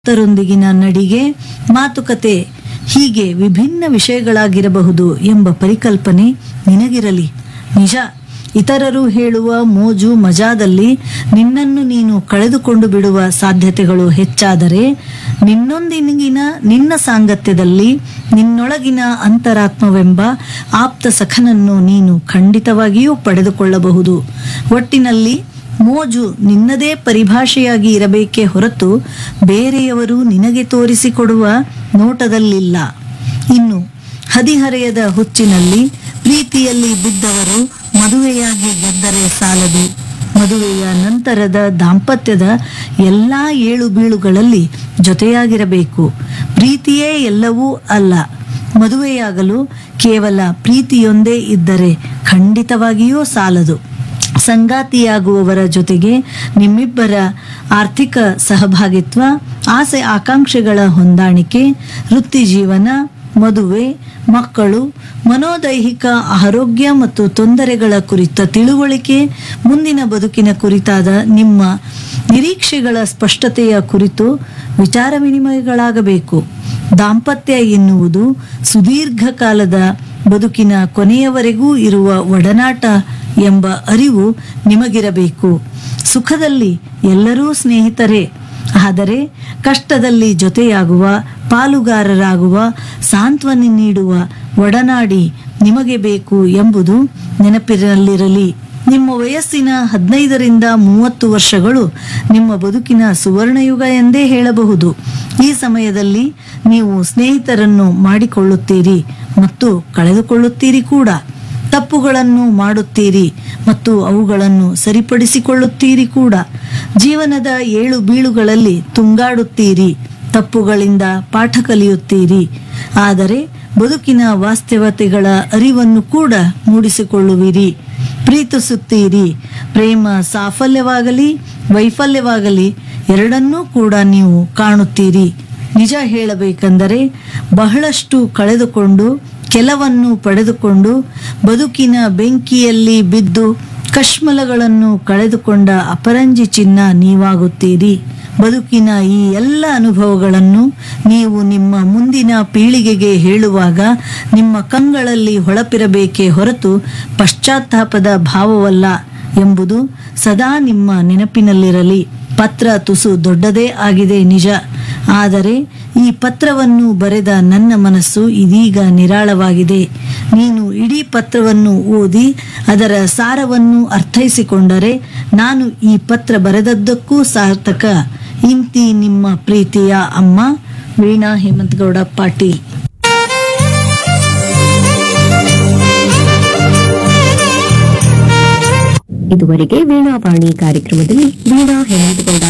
ಭಕ್ತರೊಂದಿಗಿನ ನಡಿಗೆ ಮಾತುಕತೆ ಹೀಗೆ ವಿಭಿನ್ನ ವಿಷಯಗಳಾಗಿರಬಹುದು ಎಂಬ ಪರಿಕಲ್ಪನೆ ನಿನಗಿರಲಿ ನಿಜ ಇತರರು ಹೇಳುವ ಮೋಜು ಮಜಾದಲ್ಲಿ ನಿನ್ನನ್ನು ನೀನು ಕಳೆದುಕೊಂಡು ಬಿಡುವ ಸಾಧ್ಯತೆಗಳು ಹೆಚ್ಚಾದರೆ ನಿನ್ನೊಂದಿಗಿನ ನಿನ್ನ ಸಾಂಗತ್ಯದಲ್ಲಿ ನಿನ್ನೊಳಗಿನ ಅಂತರಾತ್ಮವೆಂಬ ಆಪ್ತ ಸಖನನ್ನು ನೀನು ಖಂಡಿತವಾಗಿಯೂ ಪಡೆದುಕೊಳ್ಳಬಹುದು ಒಟ್ಟಿನಲ್ಲಿ ಮೋಜು ನಿನ್ನದೇ ಪರಿಭಾಷೆಯಾಗಿ ಇರಬೇಕೇ ಹೊರತು ಬೇರೆಯವರು ನಿನಗೆ ತೋರಿಸಿಕೊಡುವ ನೋಟದಲ್ಲಿಲ್ಲ ಇನ್ನು ಹದಿಹರೆಯದ ಹುಚ್ಚಿನಲ್ಲಿ ಪ್ರೀತಿಯಲ್ಲಿ ಬಿದ್ದವರು ಮದುವೆಯಾಗಿ ಗೆದ್ದರೆ ಸಾಲದು ಮದುವೆಯ ನಂತರದ ದಾಂಪತ್ಯದ ಎಲ್ಲಾ ಏಳು ಬೀಳುಗಳಲ್ಲಿ ಜೊತೆಯಾಗಿರಬೇಕು ಪ್ರೀತಿಯೇ ಎಲ್ಲವೂ ಅಲ್ಲ ಮದುವೆಯಾಗಲು ಕೇವಲ ಪ್ರೀತಿಯೊಂದೇ ಇದ್ದರೆ ಖಂಡಿತವಾಗಿಯೂ ಸಾಲದು ಸಂಗಾತಿಯಾಗುವವರ ಜೊತೆಗೆ ನಿಮ್ಮಿಬ್ಬರ ಆರ್ಥಿಕ ಸಹಭಾಗಿತ್ವ ಆಸೆ ಆಕಾಂಕ್ಷೆಗಳ ಹೊಂದಾಣಿಕೆ ವೃತ್ತಿ ಜೀವನ ಮದುವೆ ಮಕ್ಕಳು ಮನೋದೈಹಿಕ ಆರೋಗ್ಯ ಮತ್ತು ತೊಂದರೆಗಳ ಕುರಿತ ತಿಳುವಳಿಕೆ ಮುಂದಿನ ಬದುಕಿನ ಕುರಿತಾದ ನಿಮ್ಮ ನಿರೀಕ್ಷೆಗಳ ಸ್ಪಷ್ಟತೆಯ ಕುರಿತು ವಿಚಾರ ವಿನಿಮಯಗಳಾಗಬೇಕು ದಾಂಪತ್ಯ ಎನ್ನುವುದು ಸುದೀರ್ಘ ಕಾಲದ ಬದುಕಿನ ಕೊನೆಯವರೆಗೂ ಇರುವ ಒಡನಾಟ ಎಂಬ ಅರಿವು ನಿಮಗಿರಬೇಕು ಸುಖದಲ್ಲಿ ಎಲ್ಲರೂ ಸ್ನೇಹಿತರೇ ಆದರೆ ಕಷ್ಟದಲ್ಲಿ ಜೊತೆಯಾಗುವ ಪಾಲುಗಾರರಾಗುವ ಸಾಂತ್ವನ ನೀಡುವ ಒಡನಾಡಿ ನಿಮಗೆ ಬೇಕು ಎಂಬುದು ನೆನಪಿನಲ್ಲಿರಲಿ ನಿಮ್ಮ ವಯಸ್ಸಿನ ಹದಿನೈದರಿಂದ ಮೂವತ್ತು ವರ್ಷಗಳು ನಿಮ್ಮ ಬದುಕಿನ ಸುವರ್ಣಯುಗ ಎಂದೇ ಹೇಳಬಹುದು ಈ ಸಮಯದಲ್ಲಿ ನೀವು ಸ್ನೇಹಿತರನ್ನು ಮಾಡಿಕೊಳ್ಳುತ್ತೀರಿ ಮತ್ತು ಕಳೆದುಕೊಳ್ಳುತ್ತೀರಿ ಕೂಡ ತಪ್ಪುಗಳನ್ನು ಮಾಡುತ್ತೀರಿ ಮತ್ತು ಅವುಗಳನ್ನು ಸರಿಪಡಿಸಿಕೊಳ್ಳುತ್ತೀರಿ ಕೂಡ ಜೀವನದ ಏಳು ಬೀಳುಗಳಲ್ಲಿ ತುಂಗಾಡುತ್ತೀರಿ ತಪ್ಪುಗಳಿಂದ ಪಾಠ ಕಲಿಯುತ್ತೀರಿ ಆದರೆ ಬದುಕಿನ ವಾಸ್ತವತೆಗಳ ಅರಿವನ್ನು ಕೂಡ ಮೂಡಿಸಿಕೊಳ್ಳುವಿರಿ ಪ್ರೀತಿಸುತ್ತೀರಿ ಪ್ರೇಮ ಸಾಫಲ್ಯವಾಗಲಿ ವೈಫಲ್ಯವಾಗಲಿ ಎರಡನ್ನೂ ಕೂಡ ನೀವು ಕಾಣುತ್ತೀರಿ ನಿಜ ಹೇಳಬೇಕೆಂದರೆ ಬಹಳಷ್ಟು ಕಳೆದುಕೊಂಡು ಕೆಲವನ್ನು ಪಡೆದುಕೊಂಡು ಬದುಕಿನ ಬೆಂಕಿಯಲ್ಲಿ ಬಿದ್ದು ಕಶ್ಮಲಗಳನ್ನು ಕಳೆದುಕೊಂಡ ಅಪರಂಜಿ ಚಿನ್ನ ನೀವಾಗುತ್ತೀರಿ ಬದುಕಿನ ಈ ಎಲ್ಲ ಅನುಭವಗಳನ್ನು ನೀವು ನಿಮ್ಮ ಮುಂದಿನ ಪೀಳಿಗೆಗೆ ಹೇಳುವಾಗ ನಿಮ್ಮ ಕಂಗಳಲ್ಲಿ ಹೊಳಪಿರಬೇಕೇ ಹೊರತು ಪಶ್ಚಾತ್ತಾಪದ ಭಾವವಲ್ಲ ಎಂಬುದು ಸದಾ ನಿಮ್ಮ ನೆನಪಿನಲ್ಲಿರಲಿ ಪತ್ರ ತುಸು ದೊಡ್ಡದೇ ಆಗಿದೆ ನಿಜ ಆದರೆ ಈ ಪತ್ರವನ್ನು ಬರೆದ ನನ್ನ ಮನಸ್ಸು ಇದೀಗ ನಿರಾಳವಾಗಿದೆ ನೀನು ಇಡೀ ಪತ್ರವನ್ನು ಓದಿ ಅದರ ಸಾರವನ್ನು ಅರ್ಥೈಸಿಕೊಂಡರೆ ನಾನು ಈ ಪತ್ರ ಬರೆದದ್ದಕ್ಕೂ ಸಾರ್ಥಕ ಇಂತಿ ನಿಮ್ಮ ಪ್ರೀತಿಯ ಅಮ್ಮ ವೀಣಾ ಹೇಮಂತಗೌಡ ಪಾಟೀಲ್ ಇದುವರೆಗೆ ವೀಣಾವಾಣಿ ಕಾರ್ಯಕ್ರಮದಲ್ಲಿ ವೀಣಾ ಹೇಮಂತಗೌಡ